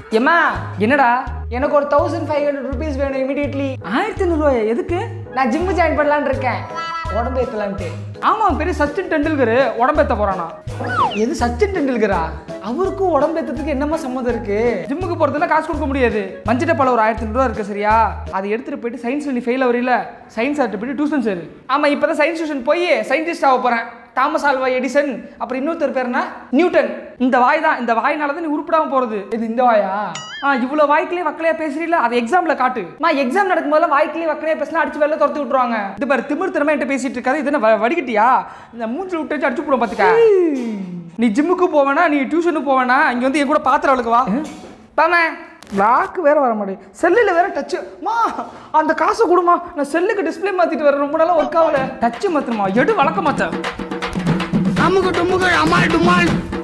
ஏம்மா என்னடா எனக்கு ஒரு தௌசண்ட் ஃபைவ் ஹண்ட்ரட் ருபீஸ் வேணும் இமீடியட்லி ஆயிரத்தி ஐநூறுவாயா எதுக்கு நான் ஜிம்மு ஜாயின் பண்ணலான்னு இருக்கேன் உடம்பு ஏற்றலான்ட்டு ஆமாம் பெரிய சச்சின் டெண்டுல்கர் உடம்பேத்த போறானா எது சச்சின் டெண்டுல்கரா அவருக்கும் உடம்பு ஏற்றத்துக்கு என்னமா சம்மந்தம் இருக்கு ஜிம்முக்கு போகிறதுல காசு கொடுக்க முடியாது மஞ்சட்ட பழம் ஒரு ஆயிரத்தி ஐநூறுவா இருக்கு சரியா அதை எடுத்துட்டு போயிட்டு சயின்ஸ்ல நீ ஃபெயில் ஆவறில சயின்ஸ் ஆர்ட்டு போயிட்டு டியூஷன் சேரு ஆமா இப்பதான் சயின்ஸ் டியூஷன் போய் சயின்டிஸ்ட் ஆக போறேன் தாமஸ் ஆல்வா எடிசன் அப்புறம் இன்னொருத்தர் பேர் என்ன நியூட்டன் இந்த வாய் தான் இந்த வாய்னால தான் நீ உருப்படாம போறது இது இந்த வாயா ஆ இவ்வளோ வாய்க்கிலே வக்கலையா பேசுறீல அதை எக்ஸாம்ல காட்டு மா எக்ஸாம் நடக்கும் போதெல்லாம் வாய்க்கிலே வக்கனையா பேசினா அடிச்சு வெளில துரத்தி விட்டுருவாங்க இது பாரு திமிர் திறமை என்கிட்ட பேசிட்டு இருக்காது இது என்ன வ- வடிகட்டியா இந்த மூஞ்சில் விட்டு வச்சு அடிச்சு போடும் பாத்துக்க நீ ஜிம்முக்கு போவேனா நீ டியூஷனுக்கு போவேனா இங்க வந்து என் கூட பாத்திரம் அவளுக்கு வா பாமே லாக்கு வேற வர மாட்டேங்குது செல்லில் வேற டச்சு மா அந்த காசை கொடுமா நான் செல்லுக்கு டிஸ்ப்ளே மாத்திட்டு வரேன் ரொம்ப நாளா ஒர்க் ஆகல டச்சு மாத்திரமா எடு வழக்க மாத்த அமுக டுமுக அமால் டுமால்